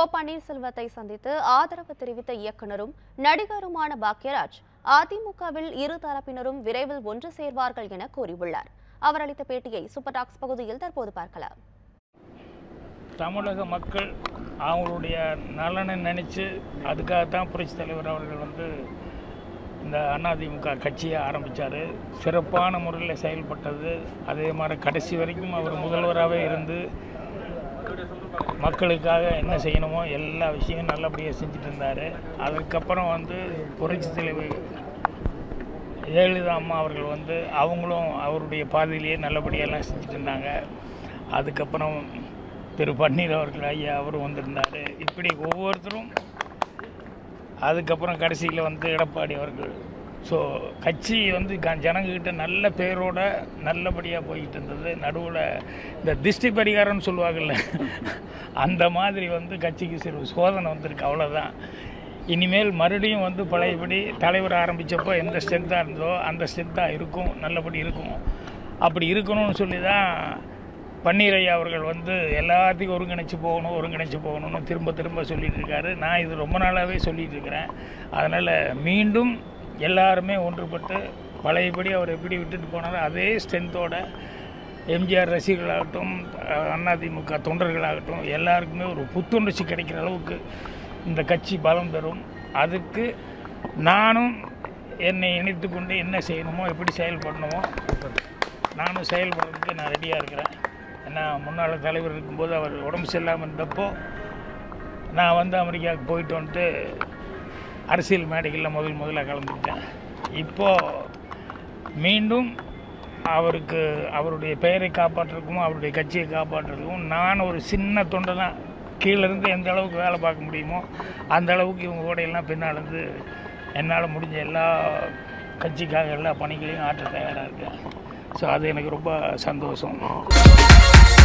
ஓ பன்னீர்செல்வத்தை சந்தித்து ஆதரவு தெரிவித்த இயக்குனரும் நடிகருமான பாக்யராஜ் அதிமுகவில் இரு தரப்பினரும் விரைவில் ஒன்று சேர்வார்கள் என கூறியுள்ளார் அவர் அளித்த பேட்டியை சூப்பர் டாக்ஸ் பகுதியில் தற்போது பார்க்கலாம் தமிழக மக்கள் அவங்களுடைய நலனை நினச்சி அதுக்காகத்தான் புரட்சித் தலைவர் அவர்கள் வந்து இந்த அதிமுக கட்சியை ஆரம்பித்தார் சிறப்பான முறையில் செயல்பட்டது அதே மாதிரி கடைசி வரைக்கும் அவர் முதல்வராகவே இருந்து மக்களுக்காக என்ன செய்யணுமோ எல்லா விஷயமும் நல்லபடியாக செஞ்சுட்டு இருந்தார் அதுக்கப்புறம் வந்து புரட்சித் தலைவர் ஜெயலலிதா அம்மா அவர்கள் வந்து அவங்களும் அவருடைய பாதையிலேயே நல்லபடியெல்லாம் செஞ்சுட்டு இருந்தாங்க அதுக்கப்புறம் திரு பன்னீர் அவர்கள் ஐயா அவரும் வந்திருந்தார் இப்படி ஒவ்வொருத்தரும் அதுக்கப்புறம் கடைசியில் வந்து எடப்பாடி அவர்கள் ஸோ கட்சி வந்து க- ஜனங்ககிட்ட நல்ல பேரோட நல்லபடியாக போயிட்டு இருந்தது நடுவில் இந்த திஷ்டி பரிகாரம்னு சொல்லுவாங்கல்ல அந்த மாதிரி வந்து கட்சிக்கு சிறு சோதனை வந்திருக்கு அவ்வளோதான் இனிமேல் மறுபடியும் வந்து பழையபடி தலைவர் ஆரம்பித்தப்போ எந்த ஸ்ட்ரென்த்தாக இருந்ததோ அந்த ஸ்ட்ரென்த்தாக இருக்கும் நல்லபடி இருக்கும் அப்படி இருக்கணும்னு சொல்லி தான் பன்னீர் ஐயா அவர்கள் வந்து எல்லாத்தையும் ஒருங்கிணைச்சு போகணும் ஒருங்கிணைச்சு போகணும்னு திரும்ப திரும்ப சொல்லிட்டு இருக்காரு நான் இது ரொம்ப நாளாகவே சொல்லிட்டு இருக்கிறேன் அதனால் மீண்டும் எல்லாருமே ஒன்றுபட்டு பழையபடி அவர் எப்படி விட்டுட்டு போனாரோ அதே ஸ்ட்ரென்த்தோட எம்ஜிஆர் ரசிகர்களாகட்டும் அஹ் அதிமுக தொண்டர்களாகட்டும் எல்லாருக்குமே ஒரு புத்துணர்ச்சி கிடைக்கிற அளவுக்கு இந்த கட்சி பலம் தரும் அதுக்கு நானும் என்னை இணைத்து கொண்டு என்ன செய்யணுமோ எப்படி செயல்படணுமோ நானும் செயல்படுறதுக்கு நான் ரெடியாக இருக்கிறேன் ஏன்னா முன்னாள் தலைவர் இருக்கும்போது அவர் உடம்பு சரியில்லாமல் இருந்தப்போ நான் வந்து அமெரிக்காவுக்கு போயிட்டு வந்துட்டு அரசியல் மேடைகளில் முதல் முதல்ல கலந்துக்கிட்டேன் இப்போது மீண்டும் அவருக்கு அவருடைய பெயரை காப்பாற்றுறதுக்கும் அவருடைய கட்சியை காப்பாற்றுறதுக்கும் நான் ஒரு சின்ன தொண்டை தான் கீழேருந்து எந்த அளவுக்கு வேலை பார்க்க முடியுமோ அந்த அளவுக்கு இவங்க கூட எல்லாம் பின்னால் இருந்து என்னால் முடிஞ்ச எல்லா கட்சிக்காக எல்லா பணிகளையும் ஆற்ற தயாராக இருக்கேன் ஸோ அது எனக்கு ரொம்ப சந்தோஷம்